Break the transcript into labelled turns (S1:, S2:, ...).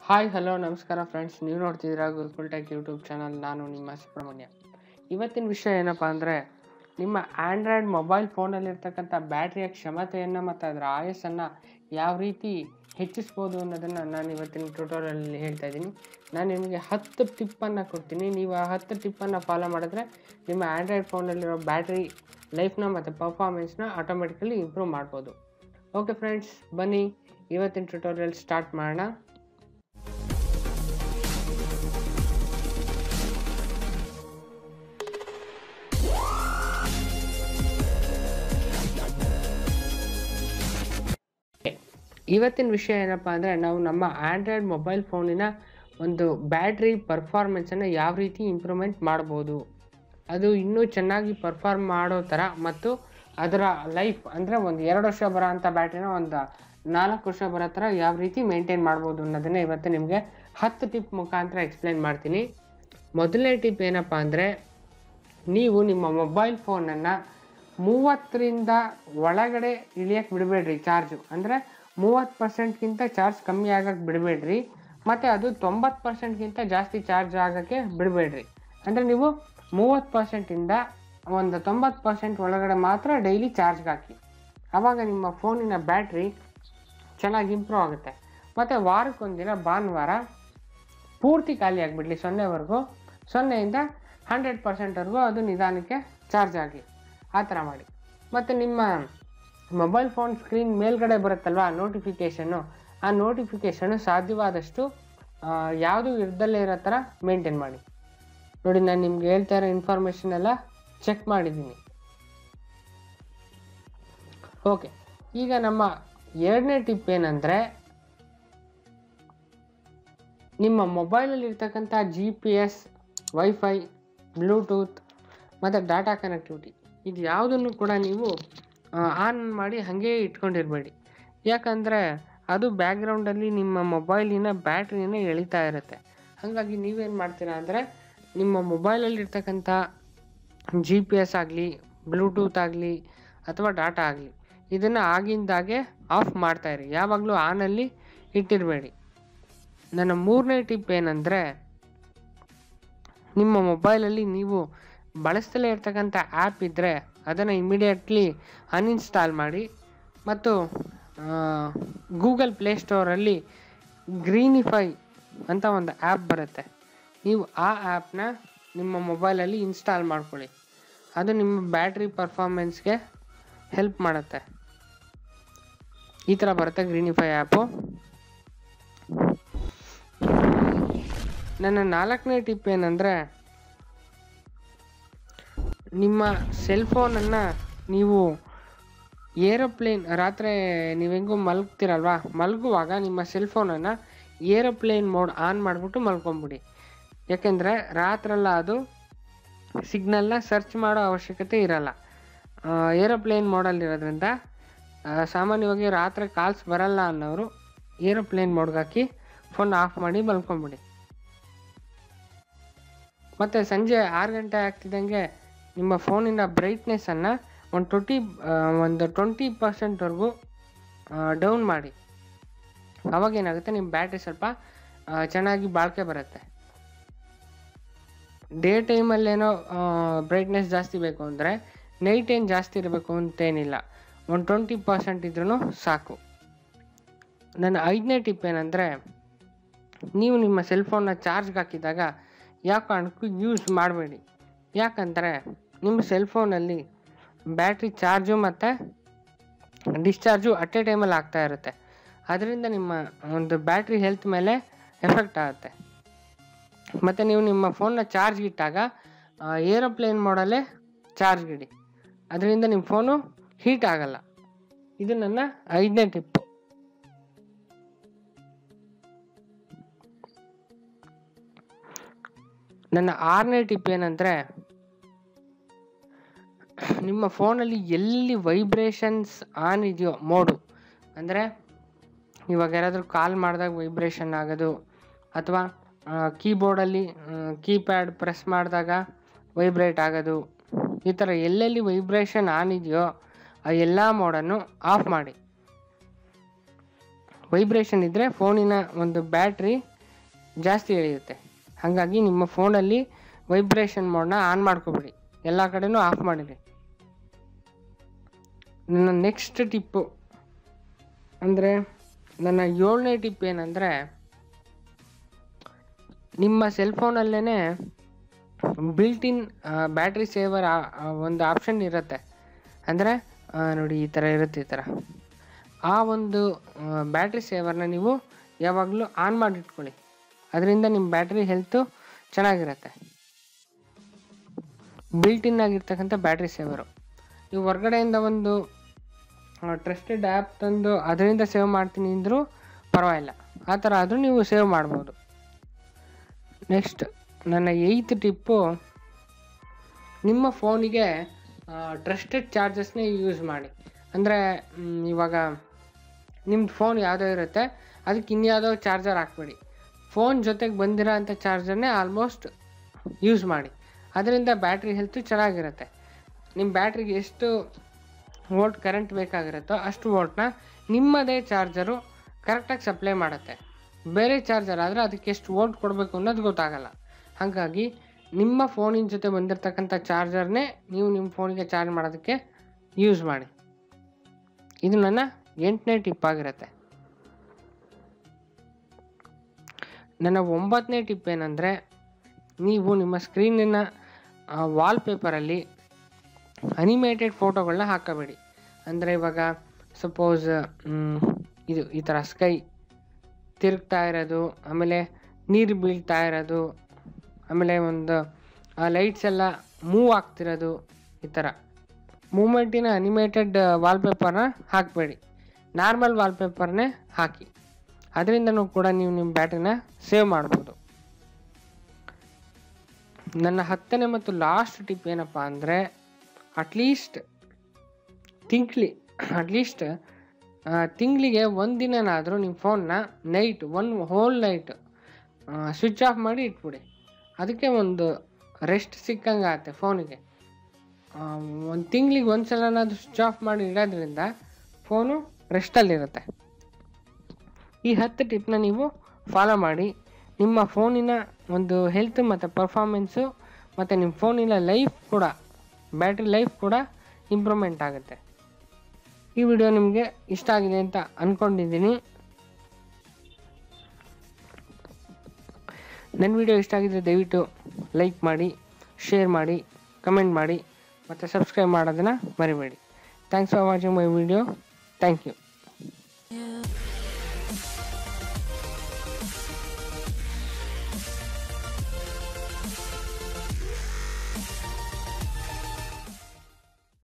S1: hi hello ನಮಸ್ಕಾರ friends ನೀವು ನೋಡ್ತಿದ್ದೀರಾ ಗುರುಕುಲ್ ಟೆಕ್ ಯೂಟ್ಯೂಬ್ ಚಾನಲ್ ನಾನು ನಿಮ್ಮ ಸುಬ್ರಹ್ಮಣ್ಯ ಇವತ್ತಿನ ವಿಷಯ ಏನಪ್ಪ ಅಂದರೆ ನಿಮ್ಮ ಆ್ಯಂಡ್ರಾಯ್ಡ್ ಮೊಬೈಲ್ ಫೋನಲ್ಲಿರ್ತಕ್ಕಂಥ ಬ್ಯಾಟ್ರಿಯ ಕ್ಷಮತೆಯನ್ನು ಮತ್ತು ಅದರ ಆಯಸ್ಸನ್ನು ಯಾವ ರೀತಿ ಹೆಚ್ಚಿಸ್ಬೋದು ಅನ್ನೋದನ್ನು ನಾನು ಇವತ್ತಿನ ಟ್ಯೂಟೋರಿಯಲಲ್ಲಿ ಹೇಳ್ತಾ ಇದ್ದೀನಿ ನಾನು ನಿಮಗೆ ಹತ್ತು ಟಿಪ್ಪನ್ನು ಕೊಡ್ತೀನಿ ನೀವು ಆ ಹತ್ತು ಟಿಪ್ಪನ್ನು ಫಾಲೋ ಮಾಡಿದ್ರೆ ನಿಮ್ಮ ಆ್ಯಂಡ್ರಾಯ್ಡ್ ಫೋನಲ್ಲಿರೋ ಬ್ಯಾಟ್ರಿ ಲೈಫ್ನ ಮತ್ತು ಪರ್ಫಾರ್ಮೆನ್ಸ್ನ ಆಟೋಮೆಟಿಕಲಿ ಇಂಪ್ರೂವ್ ಮಾಡ್ಬೋದು ಓಕೆ ಫ್ರೆಂಡ್ಸ್ ಬನ್ನಿ ಇವತ್ತಿನ ಟ್ಯೂಟೋರಿಯಲ್ ಸ್ಟಾರ್ಟ್ ಮಾಡೋಣ ಇವತ್ತಿನ ವಿಷಯ ಏನಪ್ಪ ಅಂದರೆ ನಾವು ನಮ್ಮ ಆ್ಯಂಡ್ರಾಯ್ಡ್ ಮೊಬೈಲ್ ಫೋನಿನ ಒಂದು ಬ್ಯಾಟ್ರಿ ಪರ್ಫಾರ್ಮೆನ್ಸನ್ನು ಯಾವ ರೀತಿ ಇಂಪ್ರೂವ್ಮೆಂಟ್ ಮಾಡ್ಬೋದು ಅದು ಇನ್ನೂ ಚೆನ್ನಾಗಿ ಪರ್ಫಾರ್ಮ್ ಮಾಡೋ ಥರ ಮತ್ತು ಅದರ ಲೈಫ್ ಅಂದರೆ ಒಂದು ಎರಡು ವರ್ಷ ಬರೋ ಅಂಥ ಬ್ಯಾಟ್ರಿನ ಒಂದು ನಾಲ್ಕು ವರ್ಷ ಬರೋ ಥರ ಯಾವ ರೀತಿ ಮೇಂಟೈನ್ ಮಾಡ್ಬೋದು ಅನ್ನೋದನ್ನು ಇವತ್ತು ನಿಮಗೆ ಹತ್ತು ಟಿಪ್ ಮುಖಾಂತರ ಎಕ್ಸ್ಪ್ಲೈನ್ ಮಾಡ್ತೀನಿ ಮೊದಲನೇ ಟಿಪ್ ಏನಪ್ಪ ಅಂದರೆ ನೀವು ನಿಮ್ಮ ಮೊಬೈಲ್ ಫೋನನ್ನು ಮೂವತ್ತರಿಂದ ಒಳಗಡೆ ಇಳಿಯಕ್ಕೆ ಬಿಡಬೇಡ್ರಿ ಚಾರ್ಜು ಅಂದರೆ ಮೂವತ್ತು ಪರ್ಸೆಂಟ್ಗಿಂತ ಚಾರ್ಜ್ ಕಮ್ಮಿ ಆಗಕ್ಕೆ ಬಿಡಬೇಡ್ರಿ ಮತ್ತು ಅದು ತೊಂಬತ್ತು ಪರ್ಸೆಂಟ್ಗಿಂತ ಜಾಸ್ತಿ ಚಾರ್ಜ್ ಆಗೋಕ್ಕೆ ಬಿಡಬೇಡ್ರಿ ಅಂದರೆ ನೀವು ಮೂವತ್ತು ಪರ್ಸೆಂಟಿಂದ ಒಂದು ತೊಂಬತ್ತು ಪರ್ಸೆಂಟ್ ಒಳಗಡೆ ಮಾತ್ರ ಡೈಲಿ ಚಾರ್ಜ್ಗೆ ಹಾಕಿ ಆವಾಗ ನಿಮ್ಮ ಫೋನಿನ ಬ್ಯಾಟ್ರಿ ಚೆನ್ನಾಗಿ ಇಂಪ್ರೂವ್ ಆಗುತ್ತೆ ಮತ್ತು ವಾರಕ್ಕೊಂದಿನ ಭಾನುವಾರ ಪೂರ್ತಿ ಖಾಲಿ ಆಗಿಬಿಡ್ಲಿ ಸೊನ್ನೆವರೆಗೂ ಸೊನ್ನೆಯಿಂದ ಹಂಡ್ರೆಡ್ ಪರ್ಸೆಂಟ್ವರೆಗೂ ಅದು ನಿಧಾನಕ್ಕೆ ಚಾರ್ಜ್ ಆಗಲಿ ಆ ಥರ ಮಾಡಿ ಮತ್ತು ನಿಮ್ಮ ಮೊಬೈಲ್ ಫೋನ್ ಸ್ಕ್ರೀನ್ ಮೇಲ್ಗಡೆ ಬರುತ್ತಲ್ವ ನೋಟಿಫಿಕೇಷನ್ನು ಆ ನೋಟಿಫಿಕೇಷನ್ನು ಸಾಧ್ಯವಾದಷ್ಟು ಯಾವುದು ಇರ್ದಲ್ಲೇ ಇರೋ ಥರ ಮೇಂಟೈನ್ ಮಾಡಿ ನೋಡಿ ನಾನು ನಿಮ್ಗೆ ಹೇಳ್ತಾ ಇರೋ ಇನ್ಫಾರ್ಮೇಷನ್ ಎಲ್ಲ ಚೆಕ್ ಮಾಡಿದ್ದೀನಿ ಓಕೆ ಈಗ ನಮ್ಮ ಎರಡನೇ ಟಿಪ್ ಏನಂದರೆ ನಿಮ್ಮ ಮೊಬೈಲಲ್ಲಿ ಇರ್ತಕ್ಕಂಥ G P S wifi Bluetooth ಮತ್ತು ಡಾಟಾ ಕನೆಕ್ಟಿವಿಟಿ ಇದು ಯಾವುದನ್ನು ಕೂಡ ನೀವು ಆನ್ ಮಾಡಿ ಹಾಗೇ ಇಟ್ಕೊಂಡಿರಬೇಡಿ ಯಾಕಂದರೆ ಅದು ಬ್ಯಾಕ್ಗ್ರೌಂಡಲ್ಲಿ ನಿಮ್ಮ ಮೊಬೈಲಿನ ಬ್ಯಾಟ್ರಿನ ಎಳಿತಾ ಇರುತ್ತೆ ಹಾಗಾಗಿ ನೀವೇನು ಮಾಡ್ತೀರಾ ಅಂದರೆ ನಿಮ್ಮ ಮೊಬೈಲಲ್ಲಿ ಇರ್ತಕ್ಕಂಥ ಜಿ ಪಿ ಎಸ್ ಆಗಲಿ ಬ್ಲೂಟೂತ್ ಆಗಲಿ ಅಥವಾ ಡಾಟಾ ಆಗಲಿ ಇದನ್ನು ಆಗಿಂದಾಗೆ ಆಫ್ ಮಾಡ್ತಾಯಿರಿ ಯಾವಾಗಲೂ ಆನಲ್ಲಿ ಇಟ್ಟಿರಬೇಡಿ ನನ್ನ ಮೂರನೇ ಟಿಪ್ ಏನಂದರೆ ನಿಮ್ಮ ಮೊಬೈಲಲ್ಲಿ ನೀವು ಬಳಸ್ತಲೇ ಇರ್ತಕ್ಕಂಥ ಆ್ಯಪ್ ಇದ್ದರೆ ಅದನ್ನು ಇಮಿಡಿಯೇಟ್ಲಿ ಅನ್ಇನ್ಸ್ಟಾಲ್ ಮಾಡಿ ಮತ್ತು ಗೂಗಲ್ ಪ್ಲೇಸ್ಟೋರಲ್ಲಿ ಗ್ರೀನಿಫೈ ಅಂತ ಒಂದು ಆ್ಯಪ್ ಬರುತ್ತೆ ನೀವು ಆ ಆ್ಯಪ್ನ ನಿಮ್ಮ ಮೊಬೈಲಲ್ಲಿ ಇನ್ಸ್ಟಾಲ್ ಮಾಡ್ಕೊಳ್ಳಿ ಅದು ನಿಮ್ಮ ಬ್ಯಾಟ್ರಿ ಪರ್ಫಾರ್ಮೆನ್ಸ್ಗೆ ಹೆಲ್ಪ್ ಮಾಡುತ್ತೆ ಈ ಥರ ಬರುತ್ತೆ ಗ್ರೀನಿಫೈ ಆ್ಯಪು ನನ್ನ ನಾಲ್ಕನೇ ಟಿಪ್ ಏನಂದರೆ ನಿಮ್ಮ ಸೆಲ್ ಫೋನನ್ನು ನೀವು ಏರೋಪ್ಲೇನ್ ರಾತ್ರಿ ನೀವು ಹೆಂಗೂ ಮಲಗ್ತೀರಲ್ವಾ ಮಲಗುವಾಗ ನಿಮ್ಮ ಸೆಲ್ ಫೋನನ್ನು ಏರೋಪ್ಲೇನ್ ಮೋಡ್ ಆನ್ ಮಾಡಿಬಿಟ್ಟು ಮಲ್ಕೊಂಬಿಡಿ ಯಾಕೆಂದರೆ ರಾತ್ರೆಲ್ಲ ಅದು ಸಿಗ್ನಲ್ನ ಸರ್ಚ್ ಮಾಡೋ ಅವಶ್ಯಕತೆ ಇರಲ್ಲ ಏರೋಪ್ಲೇನ್ ಮೋಡಲ್ಲಿರೋದ್ರಿಂದ ಸಾಮಾನ್ಯವಾಗಿ ರಾತ್ರಿ ಕಾಲ್ಸ್ ಬರಲ್ಲ ಅನ್ನೋರು ಏರೋಪ್ಲೇನ್ ಮೋಡ್ಗೆ ಹಾಕಿ ಫೋನ್ ಆಫ್ ಮಾಡಿ ಮಲ್ಕೊಂಬಿಡಿ ಮತ್ತು ಸಂಜೆ ಆರು ಗಂಟೆ ಆಗ್ತಿದ್ದಂಗೆ ನಿಮ್ಮ ಫೋನಿನ ಬ್ರೈಟ್ನೆಸ್ಸನ್ನು ಒಂದು ಟ್ವೆಂಟಿ ಒಂದು ಟ್ವೆಂಟಿ ಪರ್ಸೆಂಟ್ವರೆಗೂ ಡೌನ್ ಮಾಡಿ ಅವಾಗ ಏನಾಗುತ್ತೆ ನಿಮ್ಮ ಬ್ಯಾಟ್ರಿ ಸ್ವಲ್ಪ ಚೆನ್ನಾಗಿ ಬಾಳಿಕೆ ಬರುತ್ತೆ ಡೇ ಟೈಮಲ್ಲೇನೋ ಬ್ರೈಟ್ನೆಸ್ ಜಾಸ್ತಿ ಬೇಕು ಅಂದರೆ ನೈಟ್ ಏನು ಜಾಸ್ತಿ ಇರಬೇಕು ಅಂತೇನಿಲ್ಲ ಒಂದು ಟ್ವೆಂಟಿ ಪರ್ಸೆಂಟ್ ಇದ್ರೂ ಸಾಕು ನನ್ನ ಐದನೇ ಟಿಪ್ ಏನಂದರೆ ನೀವು ನಿಮ್ಮ ಸೆಲ್ ಫೋನ್ನ ಚಾರ್ಜ್ಗೆ ಹಾಕಿದಾಗ ಯಾವ ಕಾರಣಕ್ಕೂ ಯೂಸ್ ಮಾಡಬೇಡಿ ಯಾಕಂದರೆ ನಿಮ್ಮ ಸೆಲ್ ಫೋನಲ್ಲಿ ಬ್ಯಾಟ್ರಿ ಚಾರ್ಜು ಮತ್ತು ಡಿಸ್ಚಾರ್ಜು ಅಟ್ ಎ ಟೈಮಲ್ಲಿ ಆಗ್ತಾ ಇರುತ್ತೆ ಅದರಿಂದ ನಿಮ್ಮ ಒಂದು ಬ್ಯಾಟ್ರಿ ಹೆಲ್ತ್ ಮೇಲೆ ಎಫೆಕ್ಟ್ ಆಗುತ್ತೆ ಮತ್ತು ನೀವು ನಿಮ್ಮ ಫೋನ್ನ ಚಾರ್ಜ್ ಇಟ್ಟಾಗ ಏರೋಪ್ಲೇನ್ ಮಾಡಲ್ಲೇ ಚಾರ್ಜ್ಗಿಡಿ ಅದರಿಂದ ನಿಮ್ಮ ಫೋನು ಹೀಟ್ ಆಗಲ್ಲ ಇದು ನನ್ನ ಐದನೇ ಟಿಪ್ಪು ನನ್ನ ಆರನೇ ಟಿಪ್ ಏನಂದರೆ ನಿಮ್ಮ ಫೋನಲ್ಲಿ ಎಲ್ಲಿ ವೈಬ್ರೇಷನ್ಸ್ ಆನ್ ಇದೆಯೋ ಮೋಡು ಅಂದರೆ ಇವಾಗ ಯಾರಾದರೂ ಕಾಲ್ ಮಾಡಿದಾಗ ವೈಬ್ರೇಷನ್ ಆಗೋದು ಅಥವಾ ಕೀಬೋರ್ಡಲ್ಲಿ ಕೀಪ್ಯಾಡ್ ಪ್ರೆಸ್ ಮಾಡಿದಾಗ ವೈಬ್ರೇಟ್ ಆಗೋದು ಈ ಥರ ಎಲ್ಲೆಲ್ಲಿ ವೈಬ್ರೇಷನ್ ಆನ್ ಇದೆಯೋ ಆ ಎಲ್ಲ ಮೋಡನ್ನು ಆಫ್ ಮಾಡಿ ವೈಬ್ರೇಷನ್ ಇದ್ದರೆ ಫೋನಿನ ಒಂದು ಬ್ಯಾಟ್ರಿ ಜಾಸ್ತಿ ಎಳೆಯುತ್ತೆ ಹಾಗಾಗಿ ನಿಮ್ಮ ಫೋನಲ್ಲಿ ವೈಬ್ರೇಷನ್ ಮೋಡ್ನ ಆನ್ ಮಾಡ್ಕೊಬಿಡಿ ಎಲ್ಲ ಕಡೆನೂ ಆಫ್ ಮಾಡಿರಿ ನನ್ನ ನೆಕ್ಸ್ಟ್ ಟಿಪ್ಪು ಅಂದರೆ ನನ್ನ ಏಳನೇ ಟಿಪ್ ಏನಂದರೆ ನಿಮ್ಮ ಸೆಲ್ ಫೋನಲ್ಲೇ ಬಿಲ್ಟ್ ಇನ್ ಬ್ಯಾಟ್ರಿ ಸೇವರ್ ಒಂದು ಆಪ್ಷನ್ ಇರುತ್ತೆ ಅಂದರೆ ನೋಡಿ ಈ ಥರ ಇರುತ್ತೆ ಈ ಥರ ಆ ಒಂದು ಬ್ಯಾಟ್ರಿ ಸೇವರ್ನ ನೀವು ಯಾವಾಗಲೂ ಆನ್ ಮಾಡಿಟ್ಕೊಳ್ಳಿ ಅದರಿಂದ ನಿಮ್ಮ ಬ್ಯಾಟ್ರಿ ಹೆಲ್ತು ಚೆನ್ನಾಗಿರುತ್ತೆ ಬಿಲ್ಟ್ ಇನ್ ಆಗಿರ್ತಕ್ಕಂಥ ಬ್ಯಾಟ್ರಿ ಸೇವರು ನೀವು ಹೊರ್ಗಡೆಯಿಂದ ಒಂದು ಟ್ರಸ್ಟೆಡ್ ಆ್ಯಪ್ ತಂದು ಅದರಿಂದ ಸೇವ್ ಮಾಡ್ತೀನಿ ಅಂದರೂ ಪರವಾಗಿಲ್ಲ ಆ ಥರ ಆದರೂ ನೀವು ಸೇವ್ ಮಾಡ್ಬೋದು ನೆಕ್ಸ್ಟ್ ನನ್ನ ಏಯ್ತ್ ಟಿಪ್ಪು ನಿಮ್ಮ ಫೋನಿಗೆ ಟ್ರಸ್ಟೆಡ್ ಚಾರ್ಜಸ್ನೇ ಯೂಸ್ ಮಾಡಿ ಅಂದರೆ ಇವಾಗ ನಿಮ್ಮದು ಫೋನ್ ಯಾವುದೋ ಇರುತ್ತೆ ಅದಕ್ಕೆ ಇನ್ಯಾವುದೋ ಚಾರ್ಜರ್ ಹಾಕ್ಬೇಡಿ ಫೋನ್ ಜೊತೆಗೆ ಬಂದಿರೋ ಅಂಥ ಚಾರ್ಜರ್ನೇ ಆಲ್ಮೋಸ್ಟ್ ಯೂಸ್ ಮಾಡಿ ಅದರಿಂದ ಬ್ಯಾಟ್ರಿ ಹೆಲ್ತು ಚೆನ್ನಾಗಿರುತ್ತೆ ನಿಮ್ಮ ಬ್ಯಾಟ್ರಿಗೆ ಎಷ್ಟು ವೋಲ್ಟ್ ಕರೆಂಟ್ ಬೇಕಾಗಿರುತ್ತೋ ಅಷ್ಟು ವೋಲ್ಟ್ನ ನಿಮ್ಮದೇ ಚಾರ್ಜರು ಕರೆಕ್ಟಾಗಿ ಸಪ್ಲೈ ಮಾಡುತ್ತೆ ಬೇರೆ ಚಾರ್ಜರ್ ಆದರೆ ಅದಕ್ಕೆ ಎಷ್ಟು ವೋಲ್ಟ್ ಕೊಡಬೇಕು ಅನ್ನೋದು ಗೊತ್ತಾಗಲ್ಲ ಹಾಗಾಗಿ ನಿಮ್ಮ ಫೋನಿನ ಜೊತೆ ಬಂದಿರತಕ್ಕಂಥ ಚಾರ್ಜರ್ನೇ ನೀವು ನಿಮ್ಮ ಫೋನಿಗೆ ಚಾರ್ಜ್ ಮಾಡೋದಕ್ಕೆ ಯೂಸ್ ಮಾಡಿ ಇದು ನನ್ನ ಎಂಟನೇ ಟಿಪ್ ಆಗಿರುತ್ತೆ ನನ್ನ ಒಂಬತ್ತನೇ ಟಿಪ್ ಏನಂದರೆ ನೀವು ನಿಮ್ಮ ಸ್ಕ್ರೀನಿನ ವಾಲ್ಪೇಪರಲ್ಲಿ ಅನಿಮೇಟೆಡ್ ಫೋಟೋಗಳನ್ನ ಹಾಕಬೇಡಿ ಅಂದರೆ ಇವಾಗ ಸಪೋಸ್ ಇದು ಈ ಥರ ಸ್ಕೈ ತಿರುಗ್ತಾ ಇರೋದು ಆಮೇಲೆ ನೀರು ಬೀಳ್ತಾ ಇರೋದು ಆಮೇಲೆ ಒಂದು ಲೈಟ್ಸ್ ಎಲ್ಲ ಮೂವ್ ಆಗ್ತಿರೋದು ಈ ಥರ ಮೂಮೆಂಟಿನ ಅನಿಮೇಟೆಡ್ ವಾಲ್ಪೇಪರ್ನ ಹಾಕಬೇಡಿ ನಾರ್ಮಲ್ ವಾಲ್ಪೇಪರ್ನೇ ಹಾಕಿ ಅದರಿಂದನೂ ಕೂಡ ನೀವು ನಿಮ್ಮ ಬ್ಯಾಟ್ರಿನ ಸೇವ್ ಮಾಡ್ಬೋದು ನನ್ನ ಹತ್ತನೇ ಮತ್ತು ಲಾಸ್ಟ್ ಟಿಪ್ ಏನಪ್ಪ ಅಂದರೆ ಅಟ್ಲೀಸ್ಟ್ ತಿಂಗ್ಳಿ ಅಟ್ಲೀಸ್ಟ್ ತಿಂಗಳಿಗೆ ಒಂದಿನಾದರೂ ನಿಮ್ಮ ಫೋನ್ನ night one whole night switch off ಮಾಡಿ ಇಟ್ಬಿಡಿ ಅದಕ್ಕೆ ಒಂದು ರೆಸ್ಟ್ ಸಿಕ್ಕಂಗೆ ಆಗುತ್ತೆ ಫೋನಿಗೆ ಒಂದು ತಿಂಗ್ಳಿಗೆ ಒಂದು ಸಲನಾದರೂ ಸ್ವಿಚ್ ಆಫ್ ಮಾಡಿ ಇಡೋದ್ರಿಂದ ಫೋನು ರೆಸ್ಟಲ್ಲಿರುತ್ತೆ ಈ ಹತ್ತು ಟಿಪ್ನ ನೀವು ಫಾಲೋ ಮಾಡಿ ನಿಮ್ಮ ಫೋನಿನ ಒಂದು ಹೆಲ್ತ್ ಮತ್ತು ಪರ್ಫಾರ್ಮೆನ್ಸು ಮತ್ತು ನಿಮ್ಮ ಫೋನಿನ ಲೈಫ್ ಕೂಡ ಬ್ಯಾಟ್ರಿ ಲೈಫ್ ಕೂಡ ಇಂಪ್ರೂವ್ಮೆಂಟ್ ಆಗುತ್ತೆ ಈ ವಿಡಿಯೋ ನಿಮಗೆ ಇಷ್ಟ ಆಗಿದೆ ಅಂತ ಅಂದ್ಕೊಂಡಿದ್ದೀನಿ ನನ್ನ ವಿಡಿಯೋ ಇಷ್ಟ ಆಗಿದ್ರೆ ದಯವಿಟ್ಟು ಲೈಕ್ ಮಾಡಿ ಶೇರ್ ಮಾಡಿ ಕಮೆಂಟ್ ಮಾಡಿ ಮತ್ತು ಸಬ್ಸ್ಕ್ರೈಬ್ ಮಾಡೋದನ್ನು ಮರಿಬೇಡಿ thanks for watching my video thank you